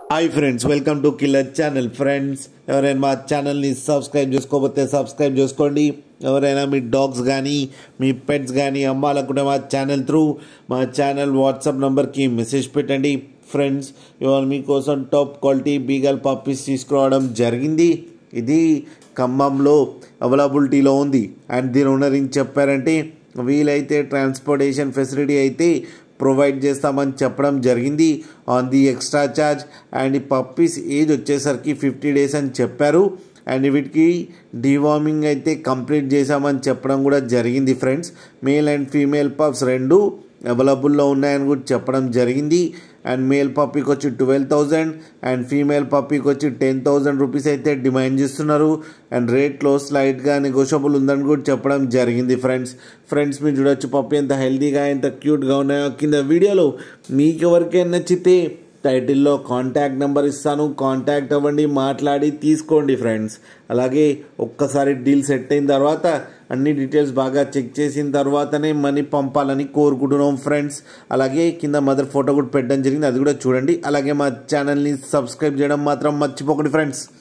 hi friends welcome to killer channel friends ఎవరైనా మా ఛానల్ని సబ్స్క్రైబ్ చేసుకోకపోతే సబ్స్క్రైబ్ చేసుకోండి ఎవరైనా మీ డాగ్స్ కానీ మీ పెట్స్ కానీ అమ్మాలనుకుంటే మా ఛానల్ త్రూ మా ఛానల్ వాట్సాప్ నెంబర్కి మెసేజ్ పెట్టండి ఫ్రెండ్స్ ఇవాళ మీకోసం టాప్ క్వాలిటీ బీగల్ పప్పీస్ తీసుకురావడం జరిగింది ఇది ఖమ్మంలో అవైలబిలిటీలో ఉంది అండ్ దీని ఓనర్ ఏం చెప్పారంటే వీలైతే ట్రాన్స్పోర్టేషన్ ఫెసిలిటీ అయితే ప్రొవైడ్ చేస్తామని చెప్పడం జరిగింది on the extra charge and ఈ పప్పీస్ ఏజ్ వచ్చేసరికి ఫిఫ్టీ డేస్ అని చెప్పారు అండ్ వీటికి డివార్మింగ్ అయితే కంప్లీట్ చేశామని చెప్పడం కూడా జరిగింది friends male and female pups రెండు అవైలబుల్లో ఉన్నాయని కూడా చెప్పడం జరిగింది అండ్ మేల్ పప్పీకి వచ్చి ట్వెల్వ్ థౌజండ్ అండ్ ఫీమేల్ పప్పీకి వచ్చి టెన్ థౌజండ్ రూపీస్ అయితే డిమాండ్ చేస్తున్నారు అండ్ రేట్లో స్లైట్గా నెగోషియబుల్ ఉందని కూడా చెప్పడం జరిగింది ఫ్రెండ్స్ ఫ్రెండ్స్ మీరు చూడొచ్చు పప్పి ఎంత హెల్తీగా ఎంత క్యూట్గా ఉన్నాయో కింద వీడియోలో మీకు ఎవరికైనా నచ్చితే టైటిల్లో కాంటాక్ట్ నెంబర్ ఇస్తాను కాంటాక్ట్ అవ్వండి మాట్లాడి తీసుకోండి ఫ్రెండ్స్ అలాగే ఒక్కసారి డీల్ సెట్ అయిన తర్వాత అన్ని డీటెయిల్స్ బాగా చెక్ చేసిన తర్వాతనే మనీ పంపాలని కోరుకుంటున్నాం ఫ్రెండ్స్ అలాగే కింద మదర్ ఫోటో కూడా పెట్టడం జరిగింది అది కూడా చూడండి అలాగే మా ఛానల్ని సబ్స్క్రైబ్ చేయడం మాత్రం మర్చిపోకండి ఫ్రెండ్స్